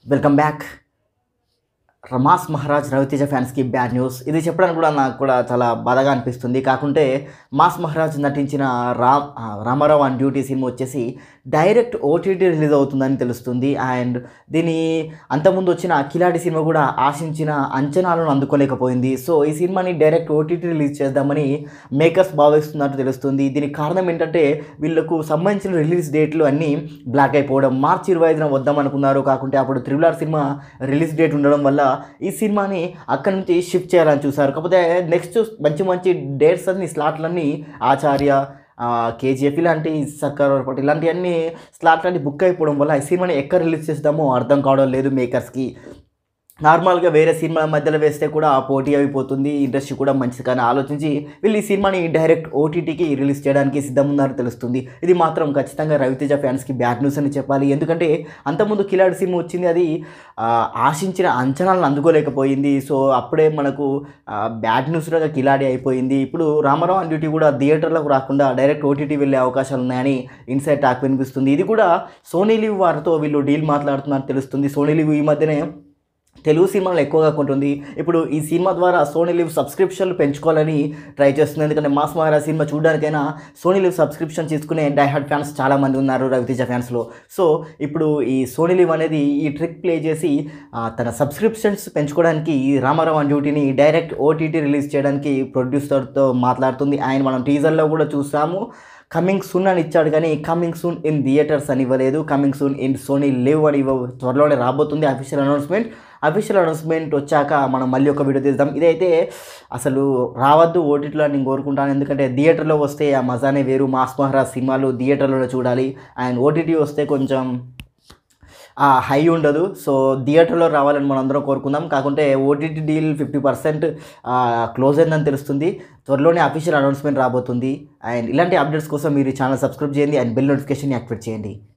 welcome back రమాస్ మహారాజ్ రవితేజ ఫ్యాన్స్కి bad news ఇది చెప్పడానికి కూడా నాకు కూడా చాలా బాధగా అనిపిస్తుంది కాకుంటే మాస్ మహారాజ్ నటించిన రామ్ ఆ, రామారావు అండ్ డ్యూటీ సినిమా వచ్చేసి డైరెక్ట్ ఓటీటీ రిలీజ్ అవుతుందని తెలుస్తుంది అండ్ దీని అంతకుముందు వచ్చిన కిలాడి సినిమా కూడా ఆశించిన అంచనాలను అందుకోలేకపోయింది సో ఈ సినిమాని డైరెక్ట్ ఓటీటీ రిలీజ్ చేద్దామని మేకర్స్ భావిస్తున్నట్టు తెలుస్తుంది దీనికి కారణం ఏంటంటే వీళ్ళకు సంబంధించిన రిలీజ్ డేట్లు అన్నీ బ్లాక్ అయిపోవడం మార్చి ఇరవై ఐదున వద్దాం అనుకున్నారు కాకుంటే అప్పుడు త్రిబుల్ ఆర్ సినిమా రిలీజ్ డేట్ ఉండడం వల్ల ఈ సినిమాని అక్కడి నుంచి షిఫ్ట్ చేయాలని చూశారు కాకపోతే నెక్స్ట్ మంచి మంచి డేట్స్ అన్ని స్లాట్లన్నీ ఆచార్య కేజీఎఫ్ ఇలాంటి సర్కార్ పట్ ఇలాంటివన్నీ స్లాట్లన్నీ బుక్ అయిపోవడం వల్ల ఈ సినిమాని ఎక్కడ రిలీజ్ చేస్తామో అర్థం కావడం లేదు మేకర్స్కి నార్మల్గా వేరే సినిమాల మధ్యలో వేస్తే కూడా పోటీ అయిపోతుంది ఇండస్ట్రీ కూడా మంచిది కానీ ఆలోచించి వీళ్ళు ఈ సినిమాని డైరెక్ట్ ఓటీటీకి రిలీజ్ చేయడానికి సిద్ధమున్నారని తెలుస్తుంది ఇది మాత్రం ఖచ్చితంగా రవితేజ ఫ్యాన్స్కి బ్యాడ్ న్యూస్ అని చెప్పాలి ఎందుకంటే అంతకుముందు కిలాడి సినిమా వచ్చింది అది ఆ, ఆశించిన అంచనాలను అందుకోలేకపోయింది సో అప్పుడే మనకు బ్యాడ్ న్యూస్గా కిలాడి అయిపోయింది ఇప్పుడు రామారావు అండ్ డ్యూటీ కూడా థియేటర్లకు రాకుండా డైరెక్ట్ ఓటీటీ వెళ్ళే అవకాశాలు ఉన్నాయని ఇన్సైడ్ టాక్ వినిపిస్తుంది ఇది కూడా సోనీ లివ్ వారితో వీళ్ళు డీల్ మాట్లాడుతున్నట్టు తెలుస్తుంది సోనీ లివ్ ఈ మధ్యనే తెలుగు సినిమాలు ఎక్కువగా కొంటుంది ఇప్పుడు ఈ సినిమా ద్వారా సోనీ లివ్ సబ్స్క్రిప్షన్లు పెంచుకోవాలని ట్రై చేస్తుంది ఎందుకంటే మాస్ మహారాజ్ సినిమా చూడడానికైనా సోనీ లివ్ సబ్స్క్రిప్షన్ తీసుకునే డైహార్డ్ ఫ్యాన్స్ చాలామంది ఉన్నారు రవితేజ ఫ్యాన్స్లో సో ఇప్పుడు ఈ సోనీ లివ్ అనేది ఈ ట్రిక్ ప్లే చేసి ఆ, తన సబ్స్క్రిప్షన్స్ పెంచుకోవడానికి ఈ రామారావు అండ్ డ్యూటీని డైరెక్ట్ ఓటీటీ రిలీజ్ చేయడానికి ప్రొడ్యూసర్తో మాట్లాడుతుంది ఆయన మనం టీజర్లో కూడా చూసాము కమింగ్ సూన్ అని ఇచ్చాడు కానీ కమింగ్ సూన్ ఇన్ థియేటర్స్ అని ఇవ్వలేదు coming soon in Sony LIV అని ఇవ్వ త్వరలోనే రాబోతుంది అఫీషియల్ అనౌన్స్మెంట్ అఫీషియల్ అనౌన్స్మెంట్ వచ్చాక మనం మళ్ళీ ఒక వీడియో తీద్దాం ఇదైతే అసలు రావద్దు ఓటీటీలో నేను కోరుకుంటాను ఎందుకంటే థియేటర్లో వస్తే ఆ మజానే వేరు మాస్ మహారాజ్ సినిమాలు థియేటర్లోనే చూడాలి అండ్ ఓటీటీ వస్తే కొంచెం ఆ హై ఉండదు సో థియేటర్లో రావాలని మనం అందరం కోరుకుందాం కాకుంటే OTT deal fifty percent close అయిందని తెలుస్తుంది త్వరలోనే అఫీషియల్ అనౌన్స్మెంట్ రాబోతుంది అండ్ ఇలాంటి అప్డేట్స్ కోసం మీరు ఈ ఛానల్ సబ్స్క్రైబ్ చేయండి అండ్ బెల్ నోటిఫికేషన్ యాక్టివేట్ చేయండి